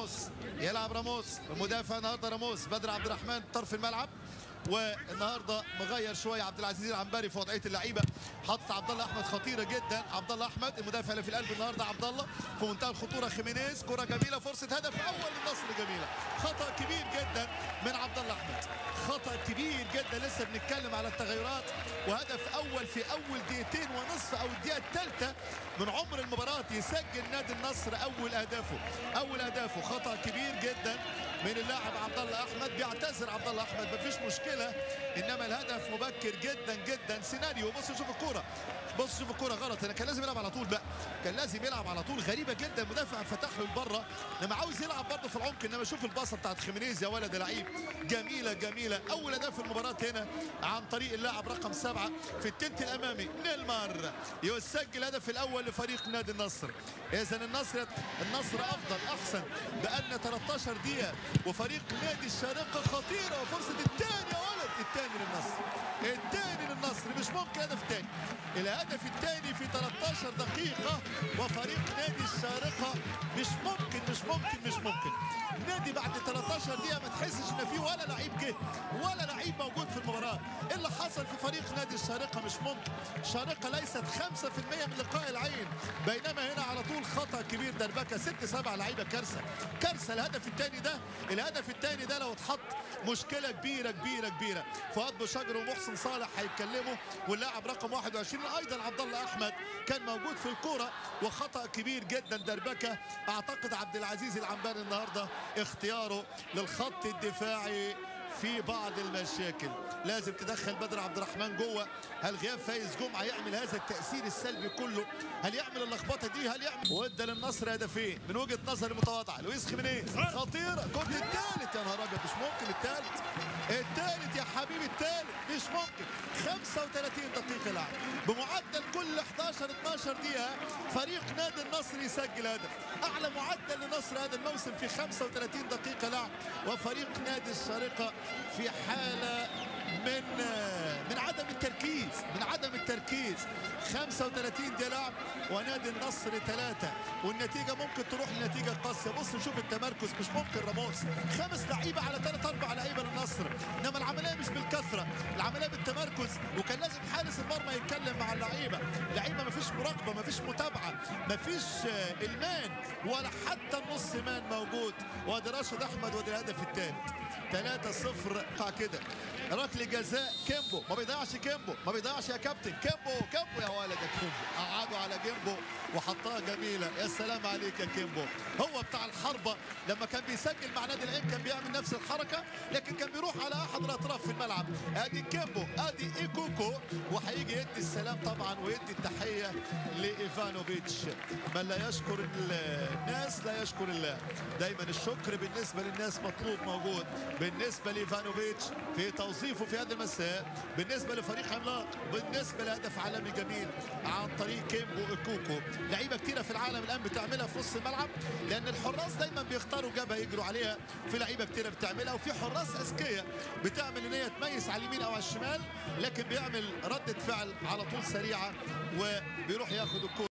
راموس يلعب راموس المدافع النهارده راموس بدر عبد الرحمن طرف الملعب والنهارده مغير شويه عبد العزيز العنبري في وضعيه اللعيبه حاطط عبد الله احمد خطيره جدا عبد الله احمد المدافع اللي في القلب النهارده عبد الله في منتهى الخطوره خيمينيز كره جميله فرصه هدف اول للنصر جميله خطا كبير جدا من عبد الله احمد خطا كبير جدا لسه بنتكلم على التغيرات وهدف اول في اول دقيقتين ونصف او الدقيقه الثالثه من عمر المباراه يسجل نادي النصر اول اهدافه اول اهدافه خطا كبير جدا من اللاعب عبد الله احمد بيعتذر عبد الله احمد مفيش مشكله انما الهدف مبكر جدا جدا سيناريو بص شوف الكوره بص شوف الكوره غلط انا كان لازم يلعب على طول بقى كان لازم يلعب على طول غريبه جدا المدافع فتح له لبره لما عاوز يلعب برضه في العمق انما شوف الباصه بتاعت خيمينيز يا ولد لعيب جميله جميله اول هدف في المباراه هنا عن طريق اللاعب رقم سبعه في التلت الامامي نيلمار يسجل الهدف الاول لفريق نادي النصر اذا النصر النصر افضل احسن بان 13 دقيقه وفريق نادي الشارقه خطيره وفرصه الثاني يا ولد الثاني للنصر الثاني للنصر مش ممكن هدف ثاني الهدف الثاني في 13 دقيقة وفريق نادي الشارقة مش ممكن مش ممكن مش ممكن نادي بعد 13 دقيقة ما تحسش ان في ولا لعيب جه ولا لعيب موجود في المباراة إيه اللي حصل في فريق نادي الشارقة مش ممكن الشارقة ليست 5% من لقاء العين بينما هنا على طول خطأ كبير دربكة ست سبع لعيبة كارثة كارثة الهدف الثاني ده الهدف الثاني ده لو اتحط مشكلة كبيرة كبيرة كبيرة فؤاد بوشجر ومحسن صالح هيتكلموا واللاعب رقم 21 ايضا عبد الله احمد كان موجود في الكوره وخطا كبير جدا دربكه اعتقد عبد العزيز العنبري النهارده اختياره للخط الدفاعي في بعض المشاكل لازم تدخل بدر عبد الرحمن جوه هل غياب فايز جمعه يعمل هذا التاثير السلبي كله هل يعمل اللخبطه دي هل يعمل وادى للنصر هدفين من وجهه نظري متواضعه لويس خيمينيز خطيره كنت الثالث يا نهار ابيض مش ممكن الثالث الثالث يا حبيبي الثالث مش ممكن 35 دقيقه لعب بمعدل كل 11 12 دقيقه فريق نادي النصر يسجل هدف اعلى معدل لنصر هذا الموسم في 35 دقيقه لعب وفريق نادي الشارقه في حاله من من عدم التركيز من عدم التركيز 35 دي لعب ونادي النصر ثلاثة والنتيجة ممكن تروح لنتيجة قاسية بص شوف التمركز مش ممكن راموس خمس لعيبة على ثلاث أربع لعيبة للنصر إنما العملية مش بالكثرة العملية بالتمركز وكان لازم حارس المرمى يتكلم مع اللعيبة اللعيبة مفيش مراقبة مفيش متابعة مفيش المان ولا حتى النص مان موجود وادي راشد أحمد وادي الهدف الثالث 3-0 قاع كده ركله جزاء كيمبو ما بيضيعش كيمبو ما بيضيعش يا كابتن كيمبو كيمبو يا ولد يا كيمبو قعدوا على كيمبو وحطها جميله يا سلام عليك يا كيمبو هو بتاع الحربه لما كان بيسجل مع نادي العين كان بيعمل نفس الحركه لكن كان بيروح على احد الاطراف في الملعب ادي كيمبو ادي ايكوكو وهيجي يدي السلام طبعا ويدي التحيه لايفانوفيتش من لا يشكر الناس لا يشكر الله دايما الشكر بالنسبه للناس مطلوب موجود بالنسبه لايفانوفيتش في توظيفه في هذا المساء بالنسبه لفريق عملاق بالنسبه لهدف عالمي جميل عن طريق كيمبو ايكوكو لعيبه كتيره في العالم الان بتعملها في نص الملعب لان الحراس دايما بيختاروا جبهه يجروا عليها في لعيبه كتيره بتعملها وفي حراس اذكياء بتعمل ان هي تميز على اليمين او على الشمال لكن بيعمل رده فعل على طول سريعه وبيروح ياخد الكوره